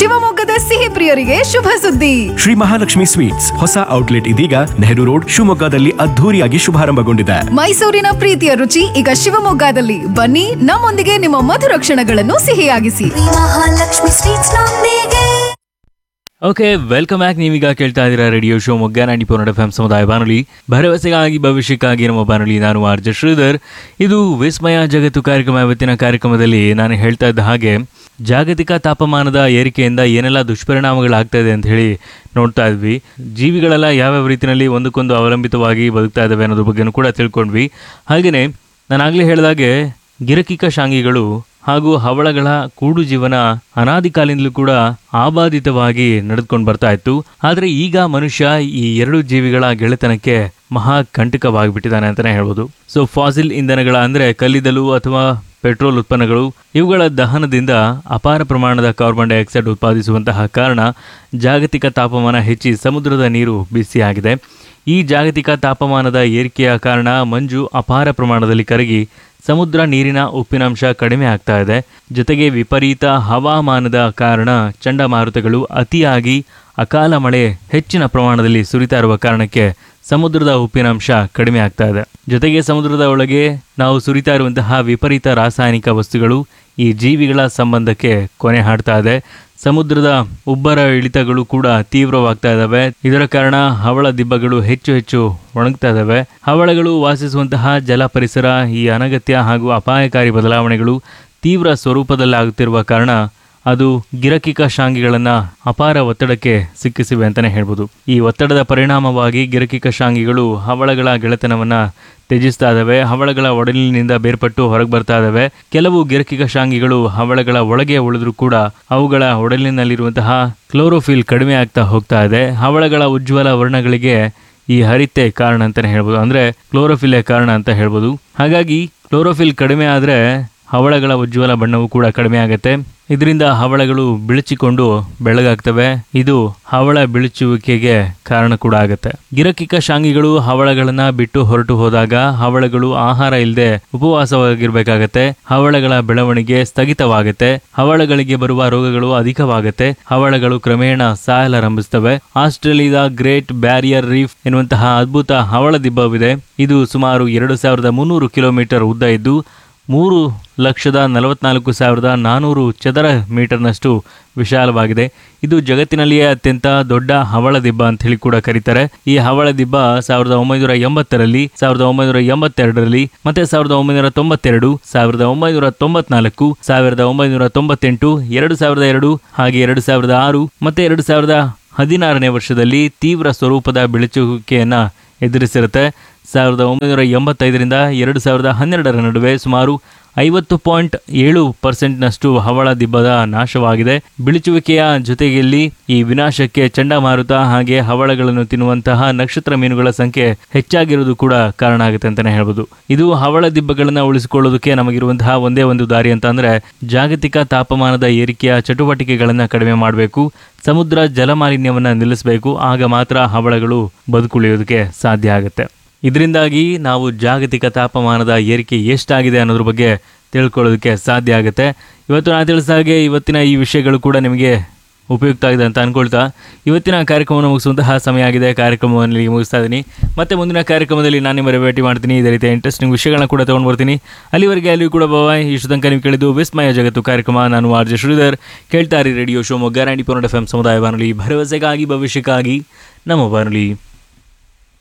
ಶಿವಮೊಗ್ಗದ ಸಿಹಿ ಪ್ರಿಯರಿಗೆ ಶುಭ ಸುದ್ದಿ ಶ್ರೀ ಮಹಾಲಕ್ಷ್ಮಿ ಸ್ವೀಟ್ಸ್ ಹೊಸ ಔಟ್ಲೆಟ್ ಇದೀಗ ನೆಹರು ರೋಡ್ ಶಿವಮೊಗ್ಗದಲ್ಲಿ ಅದ್ಧೂರಿಯಾಗಿ ಶುಭಾರಂಭಗೊಂಡಿದೆ ಮೈಸೂರಿನ ಪ್ರೀತಿಯ ರುಚಿ ಈಗ ಶಿವಮೊಗ್ಗದಲ್ಲಿ ಬನ್ನಿ ನಮ್ಮೊಂದಿಗೆ ನಿಮ್ಮ ಮಧುರ ಕ್ಷಣಗಳನ್ನು ಸಿಹಿಯಾಗಿಸಿ ಮಹಾಲಕ್ಷ್ಮಿ ಸ್ವೀಟ್ಸ್ ನೊಂದಿಗೆ ಓಕೆ ವೆಲ್ಕಮ್ ಬ್ಯಾಕ್ ನೀವೀಗ ಕೇಳ್ತಾ ಇದ್ದೀರಾ ರೇಡಿಯೋ ಶೋ ಮೊಗ್ಗ ನಾಡಿ ಪೋರ್ನಡ್ ಎಫ್ ಸಮುದಾಯ ಬಾನುಲಿ ಭರವಸೆಗಾಗಿ ಭವಿಷ್ಯಕ್ಕಾಗಿ ನಮ್ಮ ಬಾನುಲಿ ನಾನು ಆರ್ಜ ಶ್ರೀಧರ್ ಇದು ವಿಸ್ಮಯ ಜಗತ್ತು ಕಾರ್ಯಕ್ರಮ ಇವತ್ತಿನ ಕಾರ್ಯಕ್ರಮದಲ್ಲಿ ನಾನು ಹೇಳ್ತಾ ಇದ್ದ ಹಾಗೆ ಜಾಗತಿಕ ತಾಪಮಾನದ ಏರಿಕೆಯಿಂದ ಏನೆಲ್ಲ ದುಷ್ಪರಿಣಾಮಗಳಾಗ್ತಾ ಇದೆ ಅಂತ ಹೇಳಿ ನೋಡ್ತಾ ಇದ್ವಿ ಜೀವಿಗಳೆಲ್ಲ ಯಾವ್ಯಾವ ರೀತಿಯಲ್ಲಿ ಒಂದಕ್ಕೊಂದು ಅವಲಂಬಿತವಾಗಿ ಬದುಕ್ತಾ ಇದ್ದಾವೆ ಅನ್ನೋದ್ರ ಬಗ್ಗೆನೂ ಕೂಡ ತಿಳ್ಕೊಂಡ್ವಿ ಹಾಗೆಯೇ ನಾನಾಗಲೇ ಹೇಳಿದಾಗೆ ಗಿರಕಿಕ ಶಾಂಗಿಗಳು ಹಾಗೂ ಹವಳಗಳ ಕೂಡು ಜೀವನ ಅನಾದಿ ಕಾಲಿಂದಲೂ ಕೂಡ ಆಬಾಧಿತವಾಗಿ ನಡೆದುಕೊಂಡು ಬರ್ತಾ ಇತ್ತು ಆದರೆ ಈಗ ಮನುಷ್ಯ ಈ ಎರಡು ಜೀವಿಗಳ ಗೆಳೆತನಕ್ಕೆ ಮಹಾ ಕಂಟಕವಾಗಿಬಿಟ್ಟಿದ್ದಾನೆ ಅಂತಾನೆ ಹೇಳ್ಬೋದು ಸೊ ಫಾಸಿಲ್ ಇಂಧನಗಳ ಅಂದ್ರೆ ಕಲ್ಲಿದ್ದಲು ಅಥವಾ ಪೆಟ್ರೋಲ್ ಉತ್ಪನ್ನಗಳು ಇವುಗಳ ದಹನದಿಂದ ಅಪಾರ ಪ್ರಮಾಣದ ಕಾರ್ಬನ್ ಡೈಆಕ್ಸೈಡ್ ಉತ್ಪಾದಿಸುವಂತಹ ಕಾರಣ ಜಾಗತಿಕ ತಾಪಮಾನ ಹೆಚ್ಚಿ ಸಮುದ್ರದ ನೀರು ಬಿಸಿಯಾಗಿದೆ ಈ ಜಾಗತಿಕ ತಾಪಮಾನದ ಏರಿಕೆಯ ಕಾರಣ ಮಂಜು ಅಪಾರ ಪ್ರಮಾಣದಲ್ಲಿ ಕರಗಿ ಸಮುದ್ರ ನೀರಿನ ಉಪ್ಪಿನಾಂಶ ಕಡಿಮೆ ಆಗ್ತಾ ಇದೆ ಜೊತೆಗೆ ವಿಪರೀತ ಹವಾಮಾನದ ಕಾರಣ ಚಂಡಮಾರುತಗಳು ಅತಿಯಾಗಿ ಅಕಾಲ ಮಳೆ ಹೆಚ್ಚಿನ ಪ್ರಮಾಣದಲ್ಲಿ ಸುರಿತಾ ಇರುವ ಕಾರಣಕ್ಕೆ ಸಮುದ್ರದ ಉಪ್ಪಿನಾಂಶ ಕಡಿಮೆ ಆಗ್ತಾ ಇದೆ ಜೊತೆಗೆ ಸಮುದ್ರದ ಒಳಗೆ ನಾವು ಸುರಿತಾ ಇರುವಂತಹ ವಿಪರೀತ ರಾಸಾಯನಿಕ ವಸ್ತುಗಳು ಈ ಜೀವಿಗಳ ಸಂಬಂಧಕ್ಕೆ ಕೊನೆ ಹಾಡ್ತಾ ಇದೆ ಸಮುದ್ರದ ಉಬ್ಬರ ಇಳಿತಗಳು ಕೂಡ ತೀವ್ರವಾಗ್ತಾ ಇದ್ದಾವೆ ಇದರ ಕಾರಣ ಹವಳ ದಿಬ್ಬಗಳು ಹೆಚ್ಚು ಹೆಚ್ಚು ಒಣಗ್ತಾ ಇದ್ದಾವೆ ಹವಳಗಳು ವಾಸಿಸುವಂತಹ ಜಲ ಪರಿಸರ ಈ ಅನಗತ್ಯ ಹಾಗೂ ಅಪಾಯಕಾರಿ ಬದಲಾವಣೆಗಳು ತೀವ್ರ ಸ್ವರೂಪದಲ್ಲಾಗುತ್ತಿರುವ ಕಾರಣ ಅದು ಗಿರಕಿಕ ಶಾಂಗಿಗಳನ್ನು ಅಪಾರ ಒತ್ತಡಕ್ಕೆ ಸಿಕ್ಕಿಸಿವೆ ಅಂತಲೇ ಹೇಳ್ಬೋದು ಈ ಒತ್ತಡದ ಪರಿಣಾಮವಾಗಿ ಗಿರಕಿಕ ಶಾಂಗಿಗಳು ಹವಳಗಳ ಗೆಳೆತನವನ್ನು ತ್ಯಜಿಸ್ತಾ ಇದ್ದಾವೆ ಹವಳಗಳ ಒಡಲಿನಿಂದ ಬೇರ್ಪಟ್ಟು ಹೊರಗೆ ಬರ್ತಾ ಇದ್ದಾವೆ ಕೆಲವು ಗಿರಕಿಕ ಶಾಂಗಿಗಳು ಹವಳಗಳ ಒಳಗೆ ಉಳಿದ್ರೂ ಕೂಡ ಅವುಗಳ ಒಡಲಿನಲ್ಲಿರುವಂತಹ ಕ್ಲೋರೋಫಿಲ್ ಕಡಿಮೆ ಆಗ್ತಾ ಹೋಗ್ತಾ ಇದೆ ಹವಳಗಳ ಉಜ್ವಲ ವರ್ಣಗಳಿಗೆ ಈ ಹರಿತೆ ಕಾರಣ ಅಂತಲೇ ಹೇಳ್ಬೋದು ಅಂದರೆ ಕ್ಲೋರೋಫಿಲ್ಲೇ ಕಾರಣ ಅಂತ ಹೇಳ್ಬೋದು ಹಾಗಾಗಿ ಕ್ಲೋರೋಫಿಲ್ ಕಡಿಮೆ ಆದರೆ ಹವಳಗಳ ಉಜ್ವಲ ಬಣ್ಣವು ಕೂಡ ಕಡಿಮೆ ಆಗುತ್ತೆ ಇದರಿಂದ ಹವಳಗಳು ಬಿಳಿಚಿಕೊಂಡು ಬೆಳಗಾಗ್ತವೆ ಇದು ಹವಳ ಬಿಳಿಚುವಿಕೆಗೆ ಕಾರಣ ಕೂಡ ಆಗುತ್ತೆ ಗಿರಕಿಕ ಶಾಂಗಿಗಳು ಹವಳಗಳನ್ನ ಬಿಟ್ಟು ಹೊರಟು ಹೋದಾಗ ಹವಳಗಳು ಆಹಾರ ಇಲ್ಲದೆ ಉಪವಾಸವಾಗಿರ್ಬೇಕಾಗತ್ತೆ ಹವಳಗಳ ಬೆಳವಣಿಗೆ ಸ್ಥಗಿತವಾಗುತ್ತೆ ಹವಳಗಳಿಗೆ ಬರುವ ರೋಗಗಳು ಅಧಿಕವಾಗುತ್ತೆ ಹವಳಗಳು ಕ್ರಮೇಣ ಸಾಯಲಾರಂಭಿಸ್ತವೆ ಆಸ್ಟ್ರೇಲಿಯಾದ ಗ್ರೇಟ್ ಬ್ಯಾರಿಯರ್ ರೀಫ್ ಎನ್ನುವಂತಹ ಅದ್ಭುತ ಹವಳ ದಿಬ್ಬವಿದೆ ಇದು ಸುಮಾರು ಎರಡು ಸಾವಿರದ ಮುನ್ನೂರು ಕಿಲೋಮೀಟರ್ ಉದ್ದ ಇದ್ದು ಮೂರು ಲಕ್ಷದ ನಲವತ್ನಾಲ್ಕು ಸಾವಿರದ ನಾನ್ನೂರು ಚದರ ಮೀಟರ್ನಷ್ಟು ವಿಶಾಲವಾಗಿದೆ ಇದು ಜಗತ್ತಿನಲ್ಲಿಯೇ ಅತ್ಯಂತ ದೊಡ್ಡ ಹವಳ ದಿಬ್ಬ ಅಂತ ಹೇಳಿ ಕೂಡ ಕರೀತಾರೆ ಈ ಹವಳ ದಿಬ್ಬ ಸಾವಿರದ ಒಂಬೈನೂರ ಎಂಬತ್ತರಲ್ಲಿ ಸಾವಿರದ ಒಂಬೈನೂರ ಎಂಬತ್ತೆರಡರಲ್ಲಿ ಮತ್ತೆ ಸಾವಿರದ ಒಂಬೈನೂರ ತೊಂಬತ್ತೆರಡು ಸಾವಿರದ ಒಂಬೈನೂರ ತೊಂಬತ್ನಾಲ್ಕು ಸಾವಿರದ ಒಂಬೈನೂರ ತೊಂಬತ್ತೆಂಟು ಎರಡು ಸಾವಿರದ ಎರಡು ಹಾಗೆ ಎರಡು ಸಾವಿರದ ಆರು ಮತ್ತೆ ಎರಡು ಸಾವಿರದ ಹದಿನಾರನೇ ವರ್ಷದಲ್ಲಿ ತೀವ್ರ ಸ್ವರೂಪದ ಬೆಳಚುವಿಕೆಯನ್ನ ಎದುರಿಸಿರುತ್ತೆ ಸಾವಿರದ ಒಂಬೈನೂರ ಎಂಬತ್ತೈದರಿಂದ ಎರಡು ಸಾವಿರದ ಹನ್ನೆರಡರ ನಡುವೆ ಸುಮಾರು ಐವತ್ತು ಪಾಯಿಂಟ್ ಏಳು ಪರ್ಸೆಂಟ್ನಷ್ಟು ಹವಳ ದಿಬ್ಬದ ನಾಶವಾಗಿದೆ ಬಿಳಿಚುವಿಕೆಯ ಜೊತೆಯಲ್ಲಿ ಈ ವಿನಾಶಕ್ಕೆ ಚಂಡಮಾರುತ ಹಾಗೆ ಹವಳಗಳನ್ನು ತಿನ್ನುವಂತಹ ನಕ್ಷತ್ರ ಮೀನುಗಳ ಸಂಖ್ಯೆ ಹೆಚ್ಚಾಗಿರುವುದು ಕೂಡ ಕಾರಣ ಆಗುತ್ತೆ ಅಂತಾನೆ ಹೇಳ್ಬೋದು ಇದು ಹವಳ ದಿಬ್ಬಗಳನ್ನ ಉಳಿಸಿಕೊಳ್ಳೋದಕ್ಕೆ ನಮಗಿರುವಂತಹ ಒಂದೇ ಒಂದು ದಾರಿ ಅಂತ ಅಂದ್ರೆ ಜಾಗತಿಕ ತಾಪಮಾನದ ಏರಿಕೆಯ ಚಟುವಟಿಕೆಗಳನ್ನ ಕಡಿಮೆ ಮಾಡಬೇಕು ಸಮುದ್ರ ಜಲಮಾಲಿನ್ಯವನ್ನ ನಿಲ್ಲಿಸಬೇಕು ಆಗ ಮಾತ್ರ ಹವಳಗಳು ಬದುಕುಳಿಯೋದಕ್ಕೆ ಸಾಧ್ಯ ಆಗುತ್ತೆ ಇದರಿಂದಾಗಿ ನಾವು ಜಾಗತಿಕ ತಾಪಮಾನದ ಏರಿಕೆ ಎಷ್ಟಾಗಿದೆ ಅನ್ನೋದ್ರ ಬಗ್ಗೆ ತಿಳ್ಕೊಳ್ಳೋದಕ್ಕೆ ಸಾಧ್ಯ ಆಗುತ್ತೆ ಇವತ್ತು ನಾನು ತಿಳಿಸಿದ ಹಾಗೆ ಇವತ್ತಿನ ಈ ವಿಷಯಗಳು ಕೂಡ ನಿಮಗೆ ಉಪಯುಕ್ತ ಆಗಿದೆ ಅಂತ ಅನ್ಕೊಳ್ತಾ ಇವತ್ತಿನ ಕಾರ್ಯಕ್ರಮವನ್ನು ಮುಗಿಸುವಂತಹ ಸಮಯ ಆಗಿದೆ ಕಾರ್ಯಕ್ರಮವನ್ನು ಇಲ್ಲಿಗೆ ಮುಗಿಸ್ತಾ ಇದ್ದೀನಿ ಮತ್ತೆ ಮುಂದಿನ ಕಾರ್ಯಕ್ರಮದಲ್ಲಿ ನಾನು ನಿಮ್ಮನ್ನು ಭೇಟಿ ಮಾಡ್ತೀನಿ ಇದೇ ರೀತಿಯ ಇಂಟ್ರೆಸ್ಟಿಂಗ್ ವಿಷಯಗಳನ್ನ ಕೂಡ ತೊಗೊಂಡು ಬರ್ತೀನಿ ಅಲ್ಲಿವರೆಗೆ ಅಲ್ಲಿಯೂ ಕೂಡ ಬಾಯ್ ಇಷ್ಟು ತನಕ ನೀವು ಕೇಳಿದ್ದು ವಿಸ್ಮಯ ಜಗತ್ತು ಕಾರ್ಯಕ್ರಮ ನಾನು ಆರ್ ಜೆ ಶ್ರೀಧರ್ ಕೇಳ್ತಾ ಇರಿ ರೇಡಿಯೋ ಶಿವಮೊಗ್ಗ ನೈಂಟಿ ಪೋರ್ನೆಟ್ ಎಫ್ ಎಂ ಸಮುದಾಯ ಬಾನುಲಿ ಭರವಸೆಗಾಗಿ ಭವಿಷ್ಯಕ್ಕಾಗಿ ನಮ್ಮ ಬಾನುಲಿ